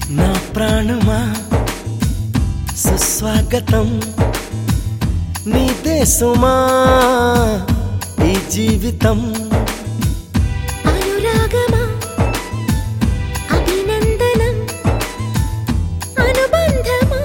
నా ప్రాణమా సుస్వాగతం నీ దేశమా ఈ జీవితం అనురాగమా అభినందనం అనుబంధమా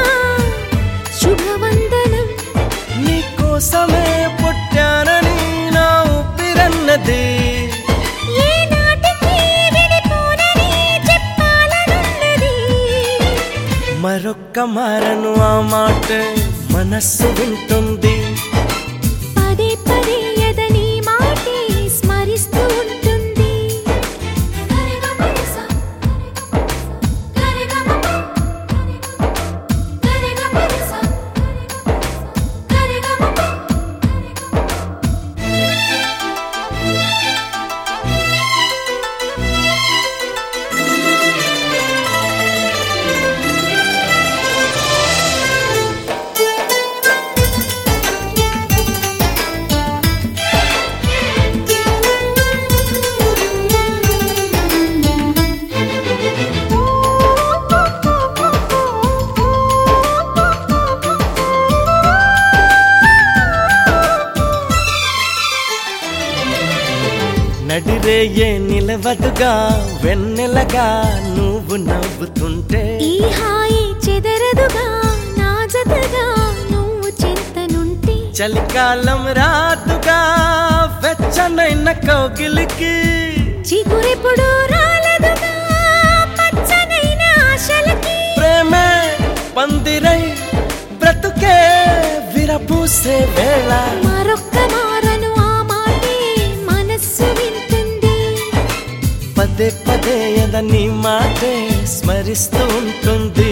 శుభవందనం నీ కోసమే పుట్టానని నా ఊపిరన్నది ఏ నాటికి విడిపోనని చెప్పాలనున్నది మరొక్క మారను ఆ మాట మనస్సు వింటుంది పదే పదే ఎదని మాటే స్మరిస్తూ ఉంటుంది నడిరేయే నిలవదుగా వెన్నెలగా నువ్వు నవ్వుతుంటే ఈ హాయి చెదరదుగా నా జతగా నువ్వు చింతనుంటే చలికాలం రాదుగా వెచ్చనైన కౌగిలికి చిగురెప్పుడు రాలదుగా పచ్చనైన ఆశలకి ప్రేమే పందిరై బ్రతుకే విరపూసే వేళ మరొక్క మారను ఆ మాటే మనస్సు వింటుంది పదే పదే ఎదని మాటే స్మరిస్తూ ఉంటుంది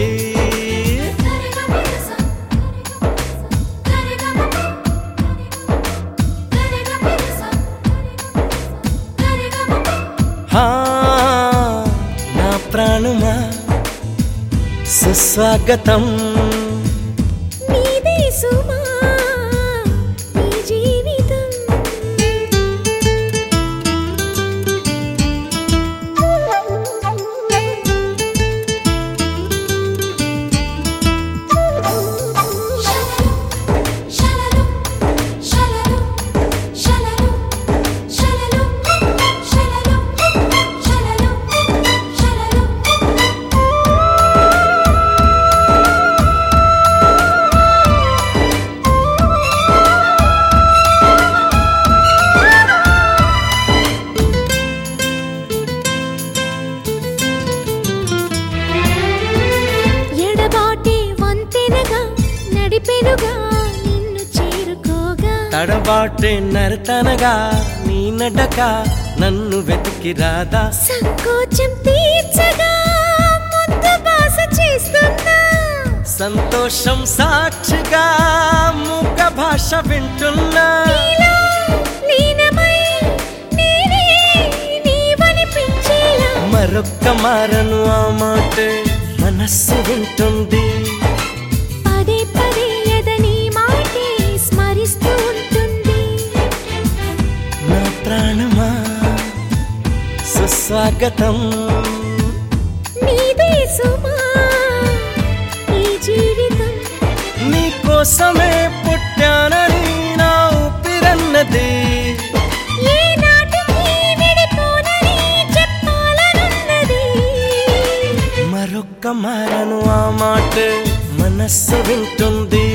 హా నా ప్రాణమా సుస్వాగతం నీదే సుమా నీ జీవితం ఎడబాటి వంతెనగా నడిపెనుగా నిన్ను చేరుకోగా తడబాటే నరతనగా నీ నడక నన్ను వెతికి రాదా సంకోచం తీర్చగా ముద్దు బాస చేస్తున్నా సంతోషం సాక్షిగా మూక భాష వింటున్నా నీలో లీనమై నేనే నీవనిపించేలా మరొక్క మారను ఆ మాట మనస్సు వింటుంది పదే పదే ఎదని మాటే స్మరిస్తూ ఉంటుంది నా ప్రాణమా సుస్వాగతం నీదే సుమా ఈ జీవితం నీ కోసమే పుట్టానని నా ఊపిరన్నది ఏ నాటికి విడిపోనని చెప్పాలనున్నది మరొక్క మారను ఆ మాట మనస్సు వింటుంది